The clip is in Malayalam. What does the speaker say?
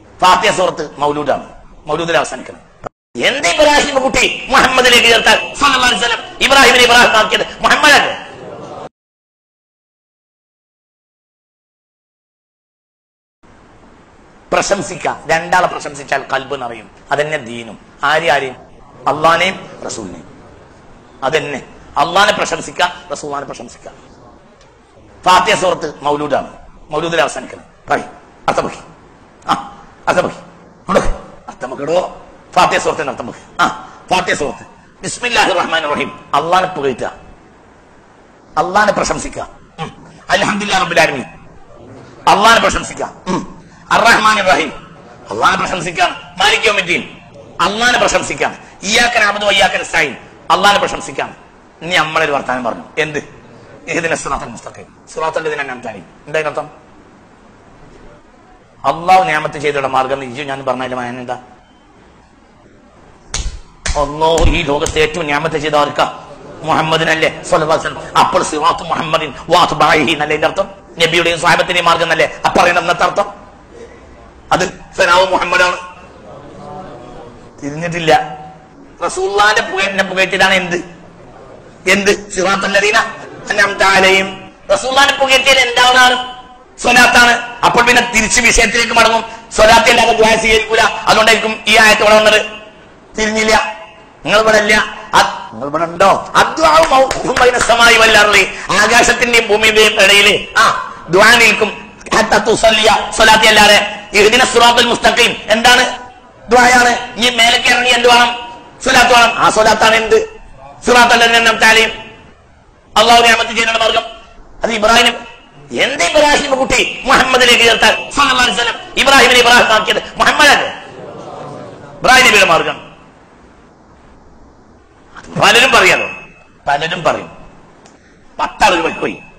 ഫാത്തിയ സുഹൃത്ത് മൗലൂദാണ് മൗലൂദിൽ അവസാനിക്കണം എന്ത് ഇബ്രാഹിം കുട്ടി മുഹമ്മദിലേക്ക് ചേർത്താൽ സല്ലല്ലാഹു അലൈഹി വസല്ലം ഇബ്രാഹിമിനെ ഇബ്രാഹിം ആക്കിയത് മുഹമ്മദാണ് പ്രശംസിക്കാം രണ്ടാളെ പ്രശംസിച്ചാൽ കൽബ് നിറയും അതെന്നെ ദീനും ആരെയും ആരെയും അള്ളാനെയും റസൂലിനെയും അതെന്നെ അള്ളാനെ പ്രശംസിക്കാം റസൂലിനെ പ്രശംസിക്കാം ഫാത്തിയ സുഹൃത്ത് മൗലൂദാണ് മൗലൂദിൽ അവസാനിക്കണം പറയും അർത്ഥമൊക്കെ ആ അർത്ഥമൊക്കെ അർത്ഥമൊക്കെടോ ഫാത്തിയ സുഹൃത്തിന്റെ അർത്ഥമൊക്കെ ആ ഫാത്തിയ സുഹൃത്ത് ബിസ്മില്ലാഹി റഹ്മാൻ റഹീം അള്ളാനെ പുകഴ്ത്തുക അള്ളാനെ പ്രശംസിക്കുക അലഹദില്ല റബ്ബുലാലമീൻ അള്ളാനെ പ്രശംസിക്കാം അറഹ്മാൻ റഹീം അള്ളാനെ പ്രശംസിക്കാം മാലിക് യൗമിദ്ദീൻ അള്ളാനെ പ്രശംസിക്കാം ഇയാക്കൻ അബദു അയ്യാക്കൻ സൈൻ അള്ളാനെ പ്രശംസിക്കാം ഇനി നമ്മളൊരു വർത്താനം പറഞ്ഞു എന്ത് ഏതിനെ സുറാത്തൽ മുസ്തഖീം സുറാത്തന്റെ ദിനം നംതാനി എന്തായാലും അള്ളാഹു നിയമത്ത് ചെയ്തുള്ള മാർഗം ഇജു ഞാൻ പറഞ്ഞാലും മായന എന്താ ഒന്നോ ഈ ലോകത്തെ ഏറ്റവും ഞാമത്തെ ചെയ്ത ആർക്കാ മുഹമ്മദിനല്ലേ സ്വല്ലല്ലാഹു അലൈഹി വസല്ലം. അപ്പോൾ സിറാത്ത് മുഹമ്മദിൻ വാത്ത് ബാഹി എന്നല്ലേ ഇതിന്റെ അർത്ഥം നബിയുടെയും സാഹിബത്തിന്റെയും മാർഗം എന്നല്ലേ അപ്പറയുന്ന അന്നത്തെ അർത്ഥം അത് സനാവ് മുഹമ്മദാണ് തിരിഞ്ഞിട്ടില്ല റസൂള്ളാന്റെ പുകറ്റിനെ പുകറ്റിലാണ് എന്ത് എന്ത് സിറാത്തല്ലതീന അന്നംതാലയും റസൂള്ളാന്റെ പുകറ്റിയിൽ എന്താണ് സ്വലാത്താണ് അപ്പോൾ പിന്നെ തിരിച്ച് വിഷയത്തിലേക്ക് മടങ്ങും സ്വലാത്തി അല്ലാതെ ദ്വായ സ്വീകരിക്കൂല അതുകൊണ്ടായിരിക്കും ഈ ആയത്ത് ഇവിടെ വന്നത് തിരിഞ്ഞില്ല നിങ്ങൾ ഇവിടെ ഇല്ല അത് നിങ്ങൾ ഇവിടെ ഉണ്ടോ അദ്വാവും മൗഖൂഫും ബൈന സമായി വല്ലർളി ആകാശത്തിന്റെയും ഭൂമിയുടെയും ഇടയിൽ ആ ദ്വാ നിൽക്കും ഹത്ത തുസല്ലിയ സ്വലാത്തി അല്ലാതെ ഇഹ്ദിന സിറാത്തുൽ മുസ്തഖീം എന്താണ് ദ്വായാണ് ഈ മേലേക്ക് ഇറങ്ങി എന്ത് വേണം സ്വലാത്ത് വേണം ആ സ്വലാത്താണ് എന്ത് സിറാത്തല്ല താലയും അള്ളാഹു നിയമത്ത് ചെയ്യുന്ന മാർഗം അത് ഇബ്രാഹിം എന്ത് ഇബ്രാഹിം കുട്ടി മുഹമ്മദിലേക്ക് ചേർത്താൽ സല്ലല്ലാഹു അലൈഹി വസല്ലം ഇബ്രാഹിമിനെ ഇബ്രാഹിം ആക്കിയത് മുഹമ്മദാണ് ഇബ്രാഹിം നബിയുടെ മാർഗം പലരും പറയാലോ പലരും പറയും പത്താളുകൾ പോയി